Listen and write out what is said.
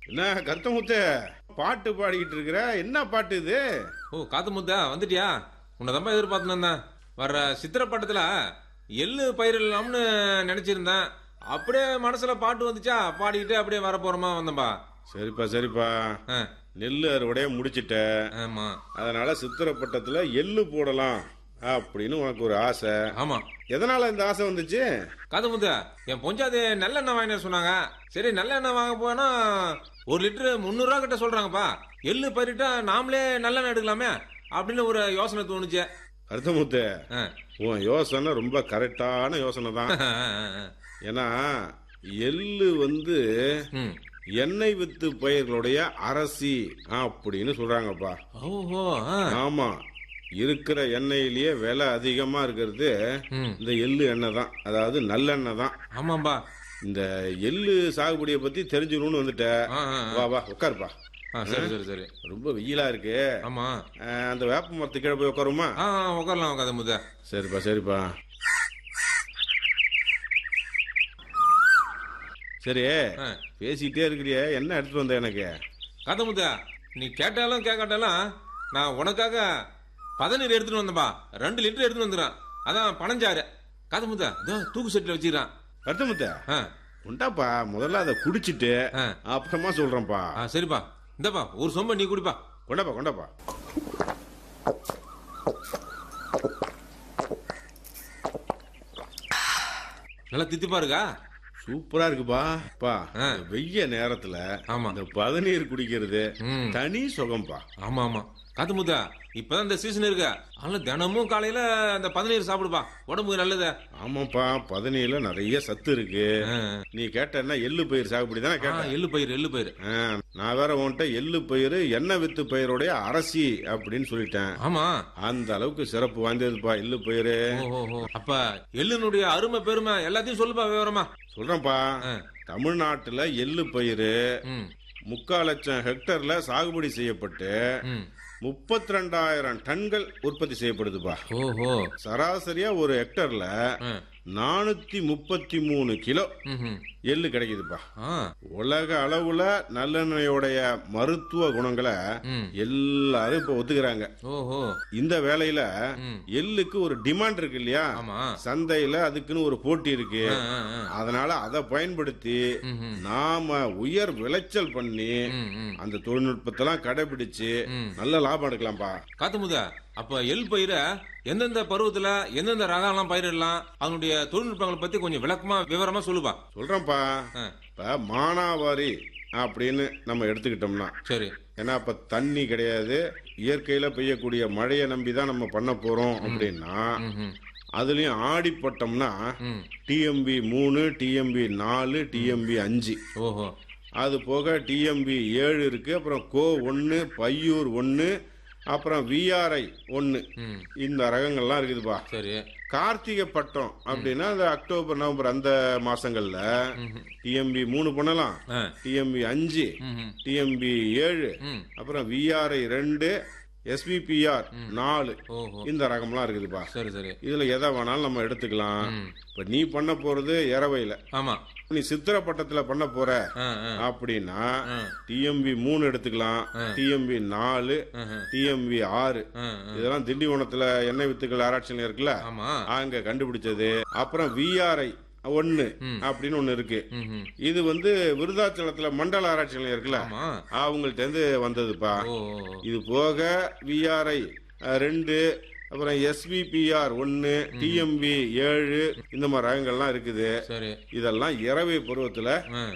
என்ன கருத்தமுத்து பாட்டு பாடிக்கிட்டு இருக்கிற என்ன பாட்டு இது ஓ காத்து முத்தா வந்துட்டியா உன்னை தான் எதிர்பார்த்துன்னு இருந்தேன் வர்ற சித்திரை பட்டத்துல எள்ளு பயிரிடலாம்னு நினைச்சிருந்தேன் அப்படியே மனசுல பாட்டு வந்துச்சா பாடிக்கிட்டு அப்படியே வர போறோமா வந்தேன்பா சரிப்பா சரிப்பா ஆ, நெல் அறுவடைய முடிச்சிட்ட ஆமா அதனால சித்திரப்பட்டத்துல எள்ளு போடலாம் அப்படின்னு உனக்கு ஒரு ஆசை ஆமா எதனால இந்த ஆசை வந்துச்சு காது முத்தா என் பொஞ்சாது நல்லெண்ணெய் வாங்கின சொன்னாங்க சரி நல்லெண்ணெய் வாங்க போனா ஒரு லிட்டரு முந்நூறுரூவா கிட்ட சொல்றாங்கப்பா எள்ளு பயிரிட்டா நாமளே நல்லெண்ணெய் எடுக்கலாமே அப்படின்னு ஒரு யோசனை தோணுச்சு கருத்தமுத்து ஆ. உன் யோசனை ரொம்ப கரெக்டான யோசனை தான் ஏன்னா எள்ளு வந்து ம். எண்ணெய் வித்து பயிர்களுடைய அரசி அப்படின்னு சொல்றாங்கப்பா ஓஹோ ஆ. ஆமா இருக்கிற எண்ணெயிலேயே விலை அதிகமா இருக்கிறது ம். இந்த எள்ளு எண்ணெய் தான் அதாவது நல்லெண்ணெய் தான் ஆமாம்பா இந்த எள்ளு சாகுபடியை பத்தி தெரிஞ்சுக்கணும்னு வந்துட்ட ஆ, ஆ, ஆ. வா வா உட்காருப்பா ஆ, சரி சரி சரி ரொம்ப வெயிலா இருக்கு ஆமா அஹ், அந்த வேப்ப மரத்து கீழே போய் உட்காருமா ஆ ஆ, உட்காரலாம் உட்காத முத சரிப்பா சரிப்பா சரி ஆ. பேசிட்டே இருக்கிறியே என்ன எடுத்துட்டு வந்த எனக்கு கதை முத நீ கேட்டாலும் கேட்காட்டாலும் நான் உனக்காக பதநீர் எடுத்துட்டு வந்தேன்பா ரெண்டு லிட்டர் எடுத்துட்டு வந்துடுறேன் அதான் பனஞ்சாறு கதை முத இதோ தூக்கு செட்டில் வச்சுக்கிறான் கருத்தமுத்த ஆ உண்டாப்பா முதல்ல அதை குடிச்சிட்டு ஆ. அப்புறமா சொல்றேன்ப்பா ஆ சரிப்பா இந்தப்பா ஒரு சொம்ப நீ குடிப்பா கொண்டாப்பா கொண்டாப்பா நல்லா தித்திப்பா இருக்கா சூப்பரா இருக்குப்பா பா ஆ. இந்த வெய்ய நேரத்துல ஆமா. இந்த பதநீர் குடிக்கிறது ம். தனி சுகம்பா ஆமா ஆமா காத்து முத்தா இப்பதான் இந்த சீசன் இருக்கு அதனால தினமும் காலையில அந்த பதநீர் சாப்பிடுப்பா உடம்புக்கு நல்லது ஆமாப்பா பதநீர்ல நிறைய சத்து இருக்கு ஆ, நீ கேட்டன்னா எள்ளு பயிர் சாகுபடி தானே ஆ, கேட்ட எள்ளு பயிர் எள்ளு பயிர் ஆ, நான் வேற உன்கிட்ட எள்ளு பயிர் எண்ணெய் வித்து பயிருடைய அரசி அப்படின்னு சொல்லிட்டேன் ஆமா அந்த அளவுக்கு சிறப்பு வாய்ந்ததுப்பா எள்ளு பயிர் ஓஹோ அப்ப எள்ளுனுடைய அருமை பெருமை எல்லாத்தையும் சொல்லுப்பா விவரமா சொல்றேன்ப்பா ஆ. தமிழ்நாட்டுல எள்ளு பயிர் ம் முக்கால் லட்சம் ஹெக்டர்ல சாகுபடி செய்யப்பட்டு ம் முப்பத்தி ரெண்டாயிரம் டன்கள் உற்பத்தி செய்யப்படுதுப்பா ஓஹோ சராசரியா ஒரு ஹெக்டர்ல ஆ. நானூத்தி முப்பத்தி மூணு கிலோ ம்ஹும். எள்ளு கிடைக்குதுப்பா ஆ உலக அளவுல நல்லெண்ணெயோடைய மருத்துவ குணங்களை ம். எல்லாரும் இப்ப ஒத்துக்கிறாங்க ஓஹோ இந்த வேலையில ம். எள்ளுக்கு ஒரு டிமாண்ட் இருக்கு இல்லையா ஆமா சந்தையில அதுக்குன்னு ஒரு போட்டி இருக்கு ஆ, ஆ, ஆ. அதனால அதை பயன்படுத்தி ம்ஹும். நாம உயர் விளைச்சல் பண்ணி ம், ம். அந்த தொழில்நுட்பத்தெல்லாம் கடைபிடிச்சு ம். நல்ல லாபம் எடுக்கலாம்ப்பா காத்து முத அப்ப எள் பயிரை எந்தெந்த பருவத்துல எந்தெந்த ரகம்லாம் பயிரிடலாம் அதனுடைய தொழில்நுட்பங்களை பத்தி கொஞ்சம் விளக்கமா விவரமா சொல்லுப்பா சொல்றேன்ப்பா ஆ, இப்ப மானாவாரி அப்படின்னு நம்ம எடுத்துக்கிட்டோம்னா சரி ஏன்னா இப்ப தண்ணி கிடையாது இயற்கையில பெய்யக்கூடிய மழையை நம்பி தான் நம்ம பண்ண போறோம் அப்படின்னா ம்ஹும். அதுலயும் ஆடிப்பட்டோம்னா ம். டிஎம்பி மூணு டிஎம்பி நாலு டிஎம்பி அஞ்சு ஓஹோ அது போக டிஎம்பி ஏழு இருக்கு அப்புறம் கோ ஒன்று பையூர் ஒன்று அப்புறம் விஆர்ஐ ஒன்று ம். இந்த ரகங்கள்லாம் இருக்குதுப்பா சரி கார்த்திகை பட்டம் அப்படின்னா அந்த அக்டோபர் நவம்பர் அந்த மாசங்கள்ல ம்ஹும். டிஎம்பி மூணு பண்ணலாம் ஆ. டிஎம்பி அஞ்சு ம்ஹும். டிஎம்பி ஏழு ம். அப்புறம் விஆர்ஐ ரெண்டு எஸ்பிபிஆர் நாலு ஓஹோ இந்த ரகம்லாம் இருக்குதுப்பா சரி சரி இதுல எதை வேணாலும் நம்ம எடுத்துக்கலாம் ம். இப்ப நீ பண்ண போறது இரவையில ஆமா நீ சித்திரப்பட்டத்துல பண்ண போற ஆ, ஆ. அப்படின்னா ஆ. டிஎம்பி மூணு எடுத்துக்கலாம் டிஎம்பி நாலு ஆஹா. டிஎம்பி ஆறு ஆ, ஆ. இதெல்லாம் திண்டிவனத்துல எண்ணெய் வித்துக்கள் ஆராய்ச்சி நிலையம் இருக்குல்ல ஆமா அங்க கண்டுபிடிச்சது அப்புறம் விஆர்ஐ ஒன்னு அப்படின்னு ஒண்ணு இருக்கு ம்ஹும். இது வந்து விருதாச்சலத்துல மண்டல ஆராய்ச்சி நிலையம் இருக்குல்ல ஆமா அவங்கள்ட்ட இருந்து வந்ததுப்பா ஓ இது போக விஆர்ஐ ரெண்டு அப்புறம் எஸ்பிபிஆர் ஒன்னு டிஎம்பி ஏழு இந்த மாதிரி ரகங்கள்லாம் இருக்குது சரி இதெல்லாம் இரவை பருவத்துல ஆ